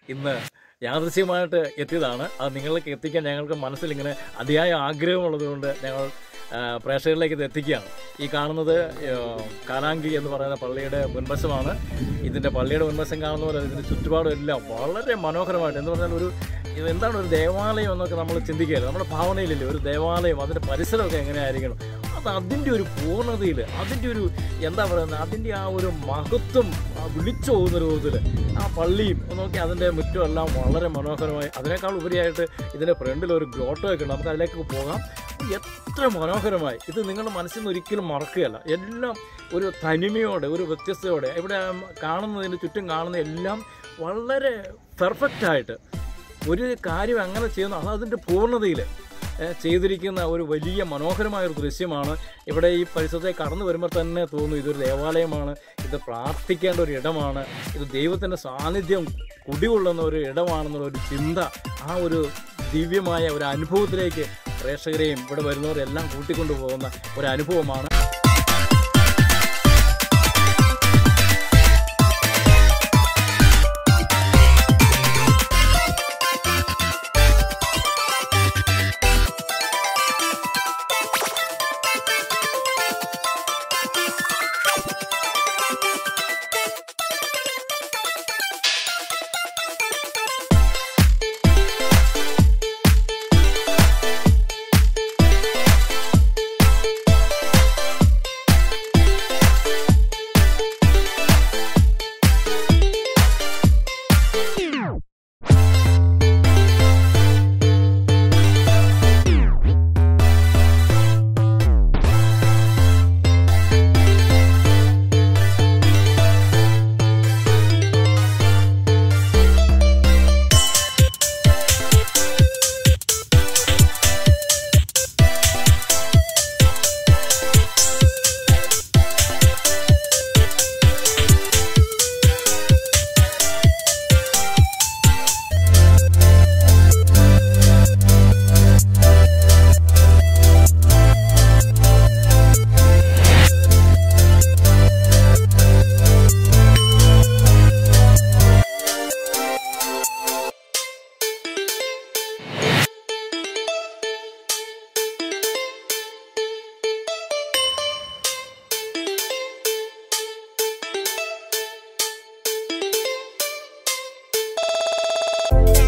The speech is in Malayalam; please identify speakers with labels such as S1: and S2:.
S1: ഇന്ന് യാദൃശ്യമായിട്ട് എത്തിയതാണ് അത് നിങ്ങളിലേക്ക് എത്തിക്കാൻ ഞങ്ങൾക്ക് മനസ്സിൽ ഇങ്ങനെ അതിയായ ആഗ്രഹമുള്ളതുകൊണ്ട് ഞങ്ങൾ ആ, പ്രേക്ഷകരിലേക്ക് ഇത് എത്തിക്കുകയാണ് ഈ കാണുന്നത് ആ, കാനാങ്കി എന്ന് പറയുന്ന പള്ളിയുടെ മുൻവശമാണ് ഇതിൻ്റെ പള്ളിയുടെ മുൻവശം കാണുന്ന പോലെ ഇതിൻ്റെ ചുറ്റുപാടും എല്ലാം വളരെ മനോഹരമായിട്ട് എന്ന് പറഞ്ഞാൽ ഒരു ഇത് എന്താണ് ഒരു ദേവാലയം എന്നൊക്കെ നമ്മൾ ചിന്തിക്കുകയല്ല നമ്മുടെ ഭാവനയിലില്ലേ ഒരു ദേവാലയം അതിൻ്റെ പരിസരമൊക്കെ എങ്ങനെയായിരിക്കണം അത് അതിൻ്റെ ഒരു പൂർണ്ണതയിൽ അതിൻ്റെ ഒരു എന്താ പറയുന്നത് അതിൻ്റെ ആ ഒരു മഹത്വം ആ വിളിച്ചു പോകുന്ന രൂപത്തിൽ ആ പള്ളിയും നോക്കി അതിൻ്റെ മുറ്റും എല്ലാം വളരെ മനോഹരമായി അതിനേക്കാൾ ഉപരിയായിട്ട് ഇതിൻ്റെ ഫ്രണ്ടിൽ ഒരു ഗ്രോട്ടോ ഒക്കെ ഉണ്ട് നമുക്ക് അതിലേക്ക് പോകാം എത്ര മനോഹരമായി ഇത് നിങ്ങളുടെ മനസ്സിൽ നിന്ന് ഒരിക്കലും മറക്കുകയല്ല എല്ലാം ഒരു തനിമയോടെ ഒരു വ്യത്യസ്തയോടെ ഇവിടെ കാണുന്നതിന് ചുറ്റും കാണുന്ന എല്ലാം വളരെ പെർഫെക്റ്റായിട്ട് ഒരു കാര്യം അങ്ങനെ ചെയ്യുന്ന അത് അതിൻ്റെ പൂർണ്ണതയിൽ ഏഹ്, ചെയ്തിരിക്കുന്ന ഒരു വലിയ മനോഹരമായ ഒരു ദൃശ്യമാണ് ഇവിടെ ഈ പരിസരത്തേക്ക് കടന്നു വരുമ്പോൾ തന്നെ തോന്നുന്നു ഇതൊരു ദേവാലയമാണ് ഇത് പ്രാർത്ഥിക്കേണ്ട ഒരു ഇടമാണ് ഇത് ദൈവത്തിൻ്റെ സാന്നിധ്യം കുടികൊള്ളുന്ന ഒരു ഇടമാണെന്നുള്ള ഒരു ചിന്ത ആ ഒരു ദിവ്യമായ ഒരു അനുഭവത്തിലേക്ക് പ്രേക്ഷകരെയും ഇവിടെ വരുന്നവരെല്ലാം കൂട്ടിക്കൊണ്ടു പോകുന്ന ഒരു അനുഭവമാണ്
S2: Thank